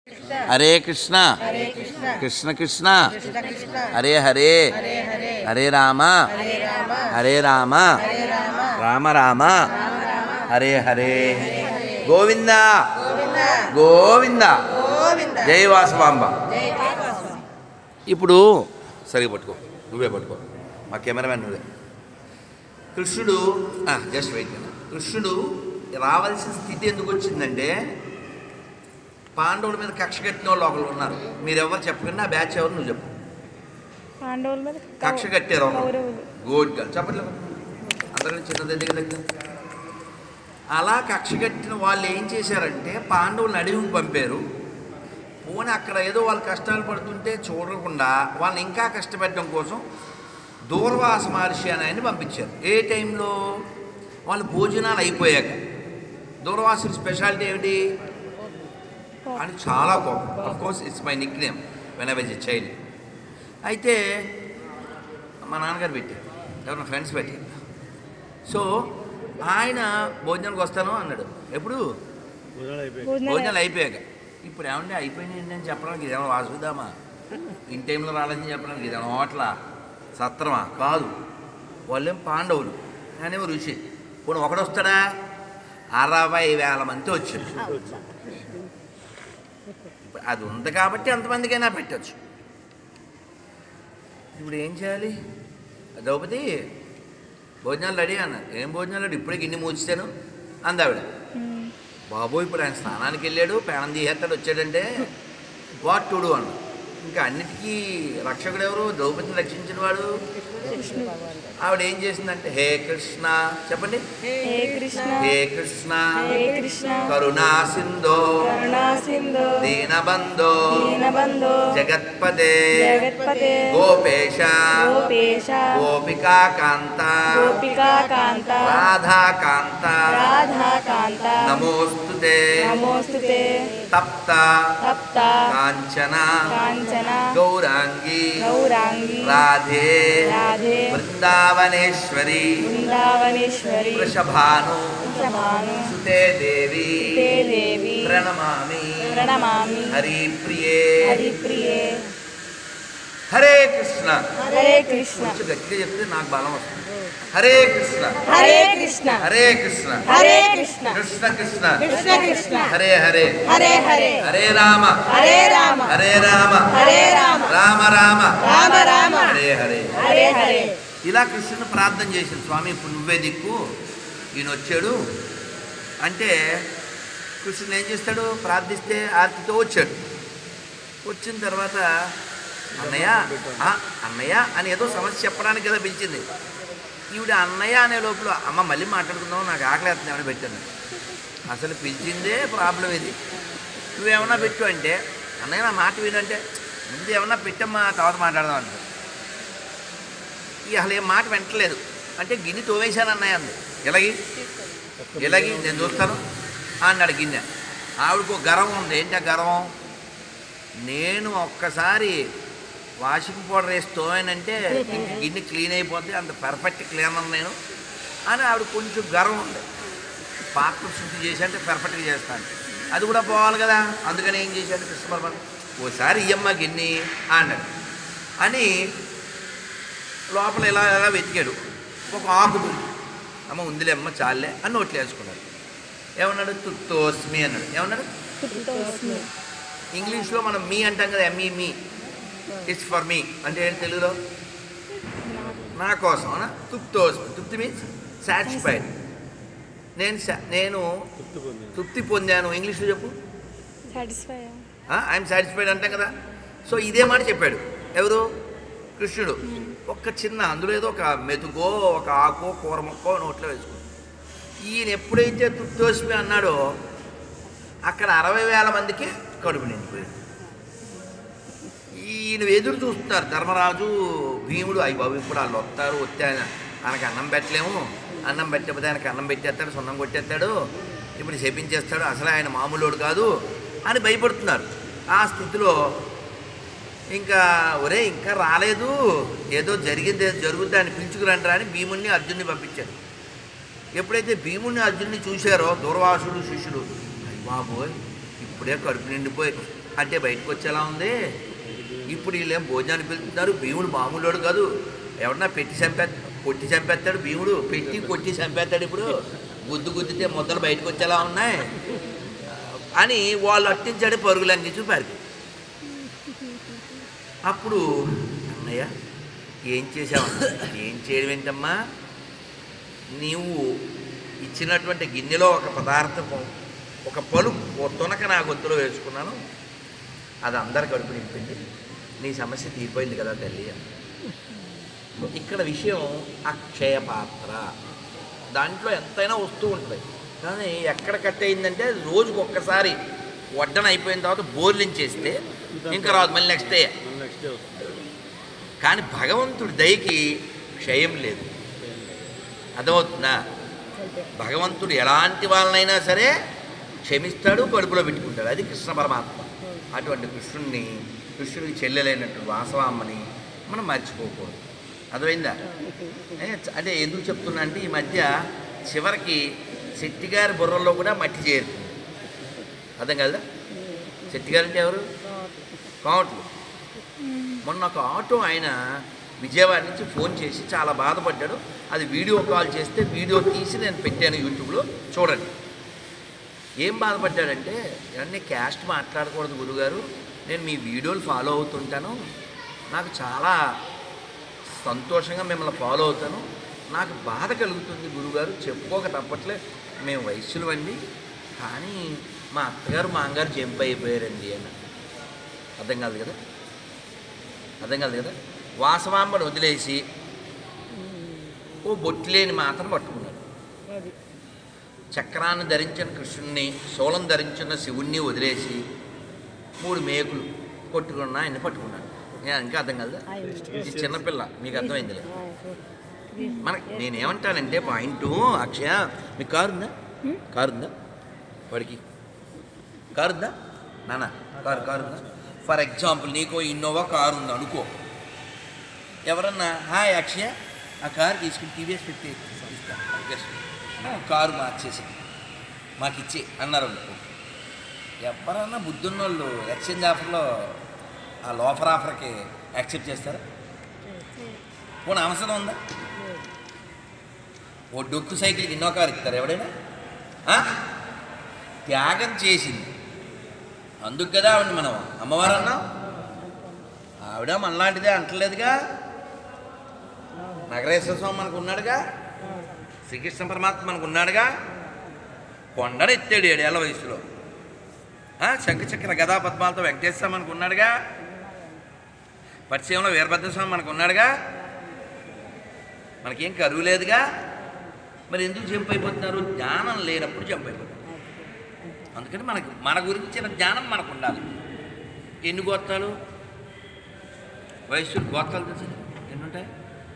హరే కృష్ణ కృష్ణ కృష్ణ హరే హరే హరే రామ హరే రామ రామ రామ హరే హరే గోవింద గోవింద జై వాసవాంబ ఇప్పుడు సరిగా పట్టుకో నువ్వే పట్టుకో మా కెమెరామెన్ నువ్వే కృష్ణుడు జస్ట్ వెయిట్ కృష్ణుడు రావాల్సిన స్థితి ఎందుకు వచ్చిందంటే పాండవుల మీద కక్ష కట్టిన వాళ్ళు ఒకరు ఉన్నారు మీరెవరు చెప్పకుండా ఆ బ్యాచ్ ఎవరు నువ్వు చెప్పు పాండవుల మీద కక్ష కట్టారు ఒకరు కౌరవులు గుడ్ గర్ల్ చెప్పట్లేదు అందరికీ చిన్న దగ్గర దగ్గర అలా కక్ష కట్టిన వాళ్ళు ఏం చేశారంటే పాండవులను అడవికి పంపారు పోనీ అక్కడ ఏదో వాళ్ళు కష్టాలు పడుతుంటే చూడకుండా వాళ్ళని ఇంకా కష్టపెట్టడం కోసం దూర్వాస మహర్షి అని ఆయన్ని పంపించారు ఏ టైంలో వాళ్ళు భోజనాలు అయిపోయాక దూర్వాసుడి స్పెషాలిటీ ఏమిటి అని చాలా కోపం of course it's my nick name when I was a child అయితే మా నాన్నగారు పెట్టారు ఎవరైనా ఫ్రెండ్స్ పెట్టారు సో ఆయన భోజనానికి వస్తాను అన్నాడు ఎప్పుడు భోజనాలు భోజనాలు అయిపోయాక ఇప్పుడు ఏమంటే అయిపోయినాయి అని చెప్పడానికి ఇదేమో వాసుదామా ఇన్ టైంలో రాలేదని చెప్పడానికి ఇదేమో హోటల సత్రమా కాదు వాళ్ళేం పాండవులు అనేమో ఋషి పోనీ ఒకడు వస్తాడా అరవై వేల మంది వచ్చారు ఇప్పుడు అది ఉంది కాబట్టి అంతమందికైనా పెట్టచ్చు ఇప్పుడు ఏం చేయాలి ద్రౌపది భోజనాలు రెడీ అన్నారు ఏం భోజనాలు రెడీ ఇప్పుడే గిన్నె మూచాను అందావిడ మ్మ్. బాబు ఇప్పుడు ఆయన స్నానానికి వెళ్ళాడు పేణం తీసేస్తాడు వచ్చాడంటే వాట్ టుడు అన్న ఇంకా అన్నిటికీ రక్షకుడు ఎవరు ద్రౌపదిని రక్షించిన వాడు ఆవిడ ఏం చేసిందంటే హే కృష్ణ చెప్పండి హే కృష్ణ హే కృష్ణ హే కృష్ణ కరుణా సింధో కరుణా సింధు దీనబంధో దీనబంధు జగత్పదే జగత్పతే గోపేశ గోపేశ గోపికా కాంత గోపికా కాంత రాధాకాంత రాధాకాంత నమోస్తుతే నమోస్తుతే తప్త తప్త కాంచన కాంచన గౌరాంగి గౌరాంగి రాధే రాధే వృందావనేశ్వరి బృందావనేశ్వరి వృషభాను వృషభాను సుతే దేవి తే దేవి ప్రణమామి ప్రణమామి హరి ప్రియే హరిప్రియే హరే కృష్ణ హరే కృష్ణ కొంచెం గట్టిగా చెప్తే నాకు బలం వస్తుంది హరే కృష్ణ హరే కృష్ణ హరే కృష్ణ హరే కృష్ణ కృష్ణ కృష్ణ కృష్ణ కృష్ణ హరే హరే హరే హరే హరే రామ హరే రామ హరే రామ హరే రామ రామ రామ రామ రామ హరే హరే హరే హరే ఇలా కృష్ణుని ప్రార్థన చేసింది స్వామి ఇప్పుడు నువ్వే దిక్కు ఈయన వచ్చాడు అంటే కృష్ణుని ఏం చేస్తాడు ప్రార్థిస్తే ఆర్తితో వచ్చాడు వచ్చిన తర్వాత అన్నయ్య ఆ, అన్నయ్య అని ఏదో సమస్య చెప్పడానికి కదా పిలిచింది ఈవిడ అన్నయ్య అనే లోపల అమ్మ మళ్ళీ మాట్లాడుకుందాం నాకు ఆకలి వేస్తుంది ఏమైనా పెట్టాను అసలు పిలిచిందే ప్రాబ్లం ఇది నువ్వేమన్నా పెట్టు అంటే అన్నయ్య నా మాట వినంటే ముందు ఏమన్నా పెట్టమ్మా తర్వాత మాట్లాడదాం అంటే ఈ అసలు ఏం మాట వెంటలేదు అంటే గిన్నె తోవేశాను అన్నయ్య అంది ఎలాగి ఎలాగి నేను చూస్తాను అన్నాడు గిన్నె ఆవిడకు ఒక గర్వం ఉంది ఏంటి ఆ గర్వం నేను ఒక్కసారి వాషింగ్ పౌడర్ వేసి తోమానంటే ఇంక గిన్నె క్లీన్ అయిపోద్ది అంత పర్ఫెక్ట్ క్లీనర్ నేను అని ఆవిడ కొంచెం గర్వం ఉంది పాత్ర శుద్ధి చేసి అంటే పర్ఫెక్ట్గా చేస్తాను అది కూడా పోవాలి కదా అందుకని ఏం చేశాడు కృష్ణ పరమాత్మ ఓసారి ఇయ్యమ్మ గిన్నె అన్నాడు అని లోపల ఇలా ఇలా వెతికాడు ఒక ఆకు దొరికి అమ్మ ఉందిలే అమ్మ చాలే అని నోట్లు వేసుకున్నాడు ఏమన్నాడు తుత్తోస్మి అన్నాడు ఏమన్నాడు తుత్తోస్మి ఇంగ్లీష్లో మనం మీ అంటాం కదా M E me it's for me అంటే ఏంటి తెలుగులో నా కోసం అనా తృప్తోస్మి తృప్తి మీన్స్ సాటిస్ఫైడ్ నేను sa- నేను తృప్తి పొందాను ఇంగ్లీష్లో చెప్పు సాటిస్ఫై ఐఎమ్ సాటిస్ఫైడ్ అంటాం కదా సో ఇదే మాట చెప్పాడు ఎవరు కృష్ణుడు ఒక్క చిన్న అందులో ఏదో ఒక మెతుకో ఒక ఆకో కూర మొక్కో నోట్లో వేసుకో ఈయన ఎప్పుడైతే తృప్తోస్మి అన్నాడో అక్కడ అరవై వేల మందికి కడుపు నిండిపోయింది ఈయన ఎదురు చూస్తున్నారు ధర్మరాజు భీముడు అయ్యి బాబు ఇప్పుడు వాళ్ళు వస్తారు వస్తే ఆయన ఆయనకి అన్నం పెట్టలేము అన్నం పెట్టకపోతే ఆయనకి అన్నం పెట్టేస్తాడు సున్నం కొట్టేస్తాడు ఇప్పుడు చెప్పించేస్తాడు అసలు ఆయన మామూలుడు కాదు అని భయపడుతున్నారు ఆ స్థితిలో ఇంకా ఒరే ఇంకా రాలేదు ఏదో జరిగింది ఏదో జరుగుద్ది అని పిలుచుకురంటారా అని భీముడిని అర్జున్ని పంపించారు ఎప్పుడైతే భీముడిని అర్జున్ని చూశారో దూర్వాసుడు శిష్యుడు అయ్య బాబోయ్ ఇప్పుడే కడుపు నిండిపోయి అంటే బయటకు వచ్చేలా ఉంది ఇప్పుడు వీళ్ళేం భోజనానికి వెళ్తున్నారు భీముడు మామూలుడు కాదు ఎవరన్నా పెట్టి చంపే కొట్టి చంపేస్తాడు భీముడు పెట్టి కొట్టి చంపేస్తాడు ఇప్పుడు గుద్దు గుద్దితే ముద్దలు బయటకు వచ్చేలా ఉన్నాయి అని వాళ్ళు అట్టించాడు పరుగులు అందించి పారికి అప్పుడు అన్నయ్య ఏం చేసావన్నా ఏం చేయడం ఏంటమ్మా నీవు ఇచ్చినటువంటి గిన్నెలో ఒక పదార్థం ఒక పలు ఓ తునక నా గొంతులో వేసుకున్నాను అది అందరి కడుపు నింపింది నీ సమస్య తీరిపోయింది కదా తల్లి అని. ఇక్కడ విషయం అక్షయ పాత్ర దాంట్లో ఎంతైనా వస్తూ ఉంటుంది కానీ ఎక్కడ కట్ అయిందంటే రోజుకు ఒక్కసారి వడ్డన అయిపోయిన తర్వాత బోర్లించేస్తే ఇంకా రాదు మళ్ళీ నెక్స్ట్ డే నెక్స్ట్ డే వస్తుంది కానీ భగవంతుడి దయకి క్షయం లేదు అర్థమవుతుందా భగవంతుడు ఎలాంటి వాళ్ళనైనా సరే క్షమిస్తాడు కడుపులో పెట్టుకుంటాడు అది కృష్ణ పరమాత్మ అటువంటి కృష్ణుణ్ణి కృష్ణుడికి చెల్లెలైనటువంటి వాసవామ్మని మనం మర్చిపోకూడదు అర్థమైందా ఏ, చ- అంటే ఎందుకు చెప్తున్నా అంటే ఈ మధ్య చివరికి శెట్టిగారి బుర్రలో కూడా మట్టి చేరుతుంది అర్థం కదా శెట్టిగారు అంటే ఎవరు కావట్లు మొన్న ఒక ఆటో ఆయన విజయవాడ నుంచి ఫోన్ చేసి చాలా బాధపడ్డాడు అది వీడియో కాల్ చేస్తే వీడియో తీసి నేను పెట్టాను యూట్యూబ్లో చూడండి ఏం బాధపడ్డాడంటే ఇవన్నీ క్యాస్ట్ మాట్లాడకూడదు గురుగారు నేను మీ వీడియోలు ఫాలో అవుతుంటాను నాకు చాలా సంతోషంగా మిమ్మల్ని ఫాలో అవుతాను నాకు బాధ కలుగుతుంది గురుగారు చెప్పుకోక తప్పట్లే మేము వయస్సులవండి కానీ మా అత్తగారు మా అమ్మగారు జంప్ అయిపోయారండి అని అర్థం కాదు కదా అర్థం కాదు కదా వాసవాంబను వదిలేసి ఓ బొట్లేని మాత్రం పట్టుకున్నాడు చక్రాన్ని ధరించిన కృష్ణుణ్ణి శూలం ధరించిన శివుణ్ణి వదిలేసి మూడు మేకులు కొట్టుకున్న ఆయన పట్టుకున్నాడు నేను ఇంకా అర్థం కదా ఇది చిన్నపిల్ల మీకు అర్థమైందిలే మనకి నేనేమంటానంటే పాయింట్ అక్షయ మీకు కారు ఉందా కారు ఉందా వాడికి కారు ఉందా నాన్న కారు కారు ఉందా ఫర్ ఎగ్జాంపుల్ నీకు ఇన్నోవా కారు ఉంది అనుకో ఎవరన్నా హాయ్ అక్షయ ఆ కారు తీసుకుని టీవీఎస్ పెట్టి ఇస్తాను Just కారు మార్చేసి మాకు ఇచ్చే అన్నారు అనుకో ఎవరన్నా బుద్ధున్నోళ్ళు ఎక్స్చేంజ్ ఆఫర్లో ఆ లోఫర్ ఆఫర్కి యాక్సెప్ట్ చేస్తారా పోనీ అవసరం ఉందా ఓ డొక్కు సైకిల్కి ఇన్నో కారు ఇస్తారు ఎవడైనా ఆ? త్యాగం చేసింది అందుకు కదా ఆవిడ మనం అమ్మవారు అన్నాం ఆవిడ మనలాంటిదే అంటలేదుగా నగరేశ్వర స్వామి మనకు ఉన్నాడుగా శ్రీకృష్ణ పరమాత్మ మనకు ఉన్నాడుగా కొండను ఎత్తాడు ఏడేళ్ల వయసులో ఆ, శంఖచక్ర గదా పద్మాలతో వెంకటేశ్వర మనకు ఉన్నాడుగా పరిచయంలో వీరభద్ర స్వామి మనకు ఉన్నాడుగా మనకేం కరువు లేదుగా మరి ఎందుకు జంప్ అయిపోతున్నారు జ్ఞానం లేనప్పుడు జంప్ అయిపోతున్నారు అందుకని మనకు మన గురించిన జ్ఞానం మనకు ఉండాలి ఎన్ని గోత్రాలు వయస్సు గోత్రాలు తెలుసు ఎన్ని ఉంటాయి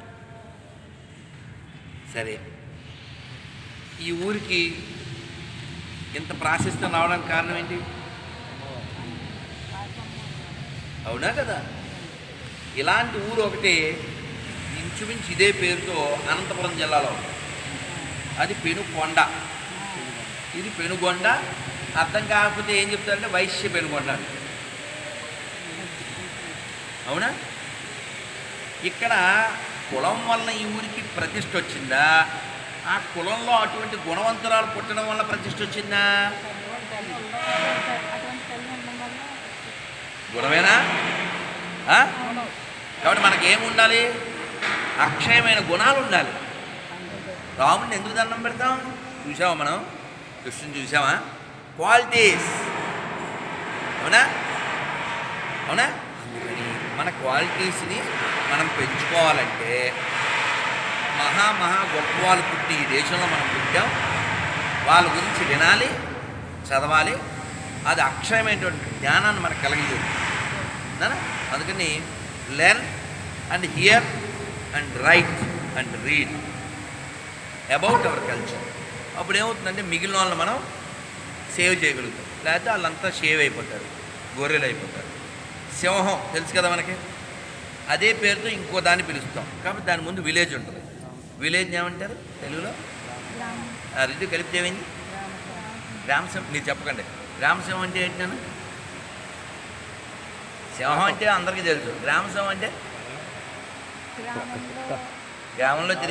సరే ఈ ఊరికి ఇంత ప్రాశస్త్యం రావడానికి కారణం ఏంటి అవునా కదా ఇలాంటి ఊరు ఒకటి ఇంచుమించు ఇదే పేరుతో అనంతపురం జిల్లాలో ఉంది అది పెనుకొండ ఇది పెనుగొండ అర్థం కాకపోతే ఏం చెప్తారంటే వైశ్య పెనుగొండ అని. అవునా ఇక్కడ కులం వలన ఈ ఊరికి ప్రతిష్ఠ వచ్చిందా ఆ కులంలో అటువంటి గుణవంతురాలు పుట్టడం వల్ల ప్రతిష్ఠ వచ్చిందా గుణమేనా ఆ? కాబట్టి మనకి ఏమి ఉండాలి అక్షయమైన గుణాలు ఉండాలి రాముడిని ఎందుకు దండం పెడతాం చూసావా మనం కృష్ణుని చూసావా క్వాలిటీస్ అవునా అవునా అందుకని మన క్వాలిటీస్ని మనం పెంచుకోవాలంటే మహా మహా గొప్ప వాళ్ళు పుట్టి ఈ దేశంలో మనం పుట్టాం వాళ్ళ గురించి వినాలి చదవాలి అది అక్షయమైనటువంటి జ్ఞానాన్ని మనకు కలిగింది అందుకని learn and hear and write and read about our culture అప్పుడు ఏమవుతుందంటే మిగిలిన వాళ్ళని మనం సేవ్ చేయగలుగుతాం లేకపోతే వాళ్ళంతా షేవ్ అయిపోతారు గొర్రెలు అయిపోతారు సింహం తెలుసు కదా మనకి అదే పేరుతో ఇంకో దాన్ని పిలుస్తాం కాబట్టి దాని ముందు విలేజ్ ఉంటుంది విలేజ్ ఏమంటారు తెలుగులో ఆ రెండు కలిపితే ఏమైంది గ్రామసింహం మీరు చెప్పకండి గ్రామసింహం అంటే ఏంటి నాన్న సింహం అంటే అందరికీ తెలుసు గ్రామ సింహం అంటే గ్రామంలో గ్రామంలో తిరిగి